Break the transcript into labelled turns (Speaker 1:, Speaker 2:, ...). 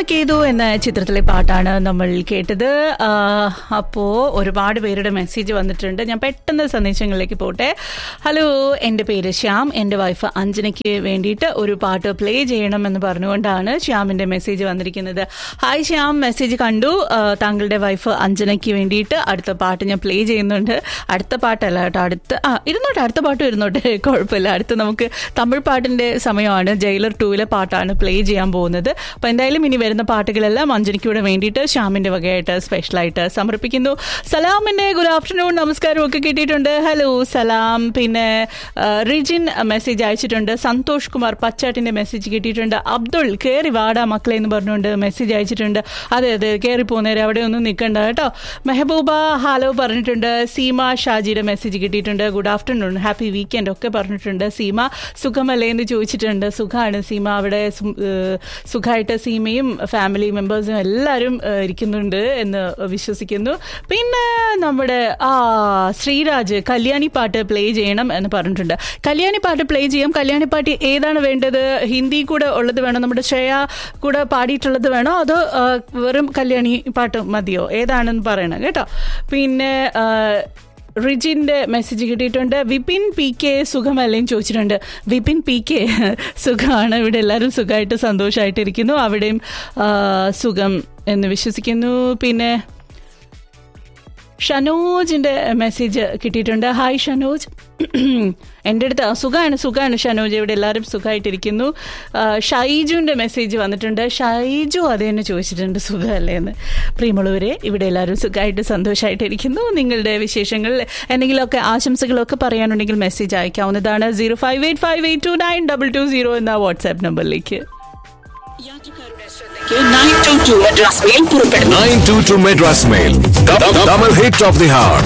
Speaker 1: ധൂമകേതു എന്ന ചിത്രത്തിലെ പാട്ടാണ് നമ്മൾ കേട്ടത് ആ, അപ്പോ ഒരുപാട് പേരുടെ മെസ്സേജ് വന്നിട്ടുണ്ട് ഞാൻ പെട്ടെന്ന് സന്ദേശങ്ങളിലേക്ക് പോട്ടെ ഹലോ എൻ്റെ പേര് ശ്യാം എൻ്റെ വൈഫ് അഞ്ജനയ്ക്ക് വേണ്ടിയിട്ട് ഒരു പാട്ട് പ്ലേ ചെയ്യണം എന്ന് പറഞ്ഞുകൊണ്ടാണ് ശ്യാമിൻ്റെ മെസ്സേജ് വന്നിരിക്കുന്നത് ഹായ് ശ്യാം മെസ്സേജ് കണ്ടു ആ, താങ്കളുടെ വൈഫ് അഞ്ജനയ്ക്ക് വേണ്ടിയിട്ട് അടുത്ത പാട്ട് ഞാൻ പ്ലേ ചെയ്യുന്നുണ്ട് അടുത്ത പാട്ടല്ല കേട്ടോ അടുത്ത ആ ഇരുന്നോട്ടെ അടുത്ത പാട്ടും ഇരുന്നോട്ടെ കുഴപ്പമില്ല അടുത്ത നമുക്ക് തമിഴ് പാട്ടിൻ്റെ സമയമാണ് ജയിലർ ടൂവിലെ പാട്ടാണ് പ്ലേ ചെയ്യാൻ പോകുന്നത് അപ്പോൾ എന്തായാലും ഇനി വരുന്ന പാട്ടുകളെല്ലാം അഞ്ജനിക്കൂടെ വേണ്ടിയിട്ട് ശ്യാമിൻ്റെ വകയായിട്ട് സ്പെഷ്യലായിട്ട് സമർപ്പിക്കുന്നു സലാമിൻ്റെ ഗുഡ് ആഫ്റ്റർനൂൺ നമസ്കാരം ഒക്കെ കിട്ടിയിട്ടുണ്ട് ഹലോ സലാം പിന്നെ ആ, റിജിൻ മെസ്സേജ് അയച്ചിട്ടുണ്ട് സന്തോഷ് കുമാർ പച്ചാട്ടിൻ്റെ മെസ്സേജ് കിട്ടിയിട്ടുണ്ട് അബ്ദുൾ കയറി വാടാ മക്കളെ എന്ന് പറഞ്ഞുകൊണ്ട് മെസ്സേജ് അയച്ചിട്ടുണ്ട് അതെ അതെ കയറി പോകുന്നേരം അവിടെ ഒന്നും നിൽക്കണ്ട കേട്ടോ മെഹബൂബ ഹലോ പറഞ്ഞിട്ടുണ്ട് സീമ ഷാജിയുടെ മെസ്സേജ് കിട്ടിയിട്ടുണ്ട് ഗുഡ് ആഫ്റ്റർനൂൺ ഹാപ്പി വീക്കെൻഡ് ഒക്കെ പറഞ്ഞിട്ടുണ്ട് സീമ സുഖമല്ലേ എന്ന് ചോദിച്ചിട്ടുണ്ട് സുഖമാണ് സീമ അവിടെ സു- ഏഹ് സുഖമായിട്ട് സീമയും ഫാമിലി മെമ്പേഴ്സും എല്ലാവരും ഏഹ് ഇരിക്കുന്നുണ്ട് എന്ന് വിശ്വസിക്കുന്നു പിന്നെ നമ്മുടെ ആ ശ്രീരാജ് കല്യാണി പാട്ട് പ്ലേ ചെയ്യണം എന്ന് പറഞ്ഞിട്ടുണ്ട് കല്യാണി പാട്ട് പ്ലേ ചെയ്യാം കല്യാണി പാട്ട് ഏതാണ് വേണ്ടത് ഹിന്ദി കൂടെ ഉള്ളത് വേണോ നമ്മുടെ ശ്രേയ കൂടെ പാടിയിട്ടുള്ളത് വേണോ അതോ ആ, വെറും കല്യാണി പാട്ട് മതിയോ ഏതാണെന്ന് പറയണം കേട്ടോ പിന്നെ ആ, റിജിന്റെ മെസ്സേജ് കിട്ടിയിട്ടുണ്ട് വിപിൻ പി കെ സുഖമല്ലേന്ന് ചോദിച്ചിട്ടുണ്ട് വിപിൻ പി കെ സുഖമാണ് ഇവിടെ എല്ലാവരും സുഖമായിട്ട് സന്തോഷമായിട്ടിരിക്കുന്നു അവിടെയും ആ, സുഖം എന്ന് വിശ്വസിക്കുന്നു പിന്നെ ഷനോജിന്റെ മെസ്സേജ് കിട്ടിയിട്ടുണ്ട് ഹായ് ഷനോജ് എൻ്റെ അടുത്ത് ആ, സുഖമാണ് സുഖമാണ് ഷനോജ് ഇവിടെ എല്ലാവരും സുഖമായിട്ടിരിക്കുന്നു ആ, ഷൈജുവിൻ്റെ മെസ്സേജ് വന്നിട്ടുണ്ട് ഷൈജു അത് തന്നെ ചോദിച്ചിട്ടുണ്ട് സുഖമല്ലേ എന്ന് പ്രിയമുള്ളവരെ ഇവിടെ എല്ലാവരും സുഖമായിട്ട് സന്തോഷമായിട്ടിരിക്കുന്നു നിങ്ങളുടെ വിശേഷങ്ങൾ എന്തെങ്കിലുമൊക്കെ ആശംസകളൊക്കെ പറയാനുണ്ടെങ്കിൽ മെസ്സേജ് അയക്കാവുന്നതാണ് zero five eight five eight two nine double two zero എന്ന വാട്സാപ്പ് നമ്പറിലേക്ക്
Speaker 2: nine two two Madras mail പുറപ്പെടുന്നു
Speaker 3: 922 Madras Mail. Double hit of the heart.